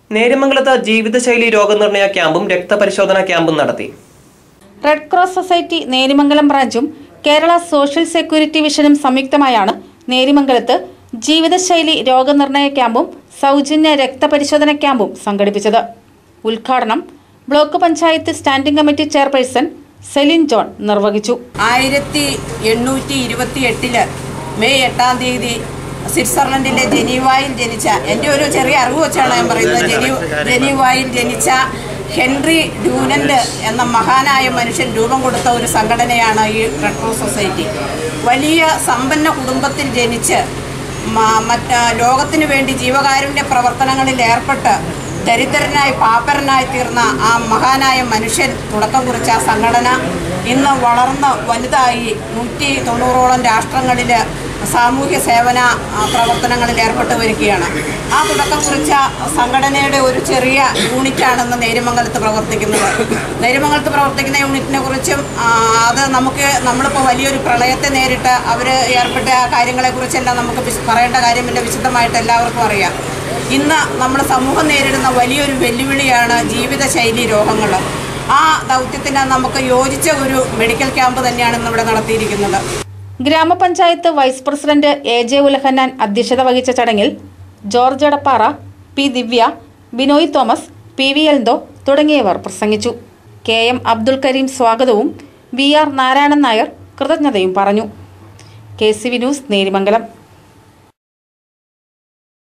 നേര്യമംഗലത്ത് ജീവിതശൈലി രോഗനിർണയ ക്യാമ്പും രക്തപരിശോധനാ ക്യാമ്പും നടത്തി റെഡ് ക്രോസ് സൊസൈറ്റി നേരിമംഗലം ബ്രാഞ്ചും കേരള സോഷ്യൽ സെക്യൂരിറ്റി വിഷനും സംയുക്തമായാണ് നേരിമംഗലത്ത് ജീവിതശൈലി രോഗനിർണയ ക്യാമ്പും സൗജന്യ രക്തപരിശോധന ക്യാമ്പും സംഘടിപ്പിച്ചത് ഉദ്ഘാടനം block panchayat standing committee chairperson Celine John നിർവഹിച്ചു ആയിരത്തി എണ്ണൂറ്റി ഇരുപത്തി എട്ടില് മെയ് എട്ടാം തീയതി സ്വിറ്റ്സർലൻഡിലെ ജനീവായിൽ ജനിച്ച എൻ്റെ ഒരു ചെറിയ അറിവ് വെച്ചാണ് ഞാൻ പറയുന്നത് ജനീ ജനീവായിൽ ജനിച്ച ഹെൻറി ഡ്യൂനന്റ് എന്ന മഹാനായ മനുഷ്യൻ രൂപം കൊടുത്ത ഒരു സംഘടനയാണ് ഈ റെഡ് ക്രോസ് സൊസൈറ്റി വലിയ സമ്പന്ന കുടുംബത്തിൽ ജനിച്ച് മ- മറ്റ് ലോകത്തിനു വേണ്ടി ജീവകാരുണ്യ പ്രവർത്തനങ്ങളിൽ ഏർപ്പെട്ട് ദരിദ്രനായി പാപ്പരനായി തീർന്ന ആ മഹാനായ മനുഷ്യൻ തുടക്കം കുറിച്ച ആ സംഘടന ഇന്ന് വളർന്ന് വലുതായി നൂറ്റി തൊണ്ണൂറോളം രാഷ്ട്രങ്ങളിൽ സാമൂഹ്യ സേവന ആ, പ്രവർത്തനങ്ങളിൽ ഏർപ്പെട്ട് വരികയാണ് ആ തുടക്കം കുറിച്ച സംഘടനയുടെ ഒരു ചെറിയ യൂണിറ്റാണെന്ന് നേരുമംഗലത്ത് പ്രവർത്തിക്കുന്നത് നേരുമംഗലത്ത് പ്രവർത്തിക്കുന്ന യൂണിറ്റിനെ കുറിച്ചും ആ, അത് നമുക്ക് നമ്മളിപ്പോൾ വലിയൊരു പ്രളയത്തെ നേരിട്ട് അവർ ഏർപ്പെട്ട കാര്യങ്ങളെക്കുറിച്ചെല്ലാം നമുക്ക് വിശ- പറയേണ്ട കാര്യമില്ല വിശദമായിട്ട് എല്ലാവർക്കും അറിയാം ഇന്ന് നമ്മുടെ സമൂഹം നേരിടുന്ന വലിയൊരു വെല്ലുവിളിയാണ് ജീവിതശൈലി രോഗങ്ങൾ ആ ദൗത്യത്തിന് നമുക്ക് യോജിച്ച ഒരു മെഡിക്കൽ ക്യാമ്പ് തന്നെയാണ് ഇന്ന് ഇവിടെ നടത്തിയിരിക്കുന്നത് ഗ്രാമപഞ്ചായത്ത് vice president A J Ulahannan അധ്യക്ഷത വഹിച്ച ചടങ്ങിൽ George Edappara P Divya Binoy Thomas P V Eldho തുടങ്ങിയവർ പ്രസംഗിച്ചു കെ എം അബ്ദുൽ കരീം സ്വാഗതവും വി ആർ നാരായണൻ നായർ കൃതജ്ഞതയും പറഞ്ഞു K C V news Nerimangalam